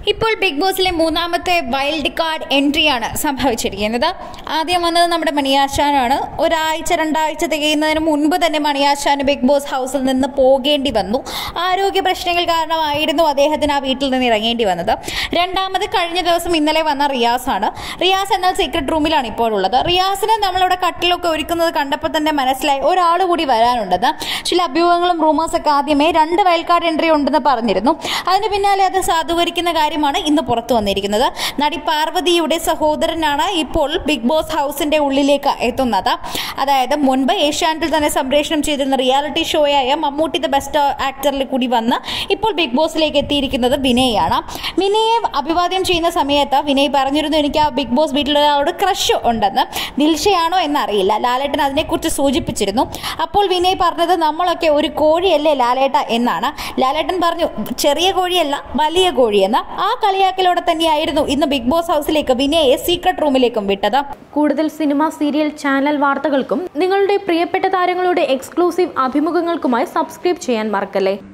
ഇപ്പോൾ ബിഗ് ബോസിലെ മൂന്നാമത്തെ wild card എൻട്രിയാണ് സംഭവിച്ചിരിക്കുന്നത് ആദ്യം വന്നത് നമ്മുടെ മണിയാശാനാണ് ഒരാഴ്ച രണ്ടാഴ്ച തികയുന്നതിന് മുൻപ് തന്നെ മണിയാശാന് ബിഗ് ബോസ് ഹൗസിൽ നിന്ന് പോകേണ്ടി വന്നു ആരോഗ്യ പ്രശ്നങ്ങൾ കാരണമായിരുന്നു അദ്ദേഹത്തിന് ആ വീട്ടിൽ നിന്ന് ഇറങ്ങേണ്ടി വന്നത് രണ്ടാമത് കഴിഞ്ഞ ദിവസം ഇന്നലെ വന്ന റിയാസ് ആണ് റിയാസ് എന്നാൽ സീക്രട്ട് റൂമിലാണ് ഇപ്പോൾ ഉള്ളത് റിയാസിനെ നമ്മളിവിടെ കട്ടിലൊക്കെ ഒരുക്കുന്നത് കണ്ടപ്പോൾ തന്നെ മനസ്സിലായി ഒരാൾ കൂടി വരാനുണ്ടെന്ന് ചില അഭ്യൂഹങ്ങളും റൂമേഴ്സ് ഒക്കെ ആദ്യമേ രണ്ട് വൈൽഡ് കാർഡ് എൻട്രി ഉണ്ടെന്ന് പറഞ്ഞിരുന്നു അതിന് പിന്നാലെ അത് സാധൂകരിക്കുന്ന കാര്യമാണ് ഇന്ന് പുറത്തു വന്നിരിക്കുന്നത് നടി പാർവതിയുടെ സഹോദരനാണ് ഇപ്പോൾ ബിഗ് ബോസ് ഹൗസിന്റെ ഉള്ളിലേക്ക് എത്തുന്നത് അതായത് മുൻപ് ഏഷ്യാനെറ്റിൽ തന്നെ സംപ്രേഷണം ചെയ്തിരുന്ന റിയാലിറ്റി ഷോയായ മമ്മൂട്ടി ദ ബെസ്റ്റ് ആക്ടറിൽ കൂടി വന്ന് ഇപ്പോൾ ബിഗ് ബോസിലേക്ക് എത്തിയിരിക്കുന്നത് വിനയാണ് വിനയെ അഭിവാദ്യം ചെയ്യുന്ന സമയത്ത് വിനയ് പറഞ്ഞിരുന്നു എനിക്ക് ആ ബിഗ് ബോസ് വീട്ടിലൊരാളോട് ക്രഷ് ഉണ്ടെന്ന് ദിൽഷയാണോ എന്നറിയില്ല ലാലേട്ടൻ അതിനെക്കുറിച്ച് സൂചിപ്പിച്ചിരുന്നു അപ്പോൾ വിനയ് പറഞ്ഞത് നമ്മളൊക്കെ ഒരു കോഴിയല്ലേ ലാലേട്ട എന്നാണ് ലാലേട്ടൻ പറഞ്ഞു ചെറിയ കോഴിയല്ല വലിയ കോഴിയെന്ന് ആ കളിയാക്കലോടെ തന്നെയായിരുന്നു ഇന്ന് ബിഗ് ബോസ് ഹൗസിലേക്ക് വിനയെ സീക്രട്ട് റൂമിലേക്കും വിട്ടത് കൂടുതൽ സിനിമ സീരിയൽ ചാനൽ വാർത്തകൾക്കും നിങ്ങളുടെ പ്രിയപ്പെട്ട താരങ്ങളുടെ എക്സ്ക്ലൂസീവ് അഭിമുഖങ്ങൾക്കുമായി സബ്സ്ക്രൈബ് ചെയ്യാൻ മറക്കല്ലേ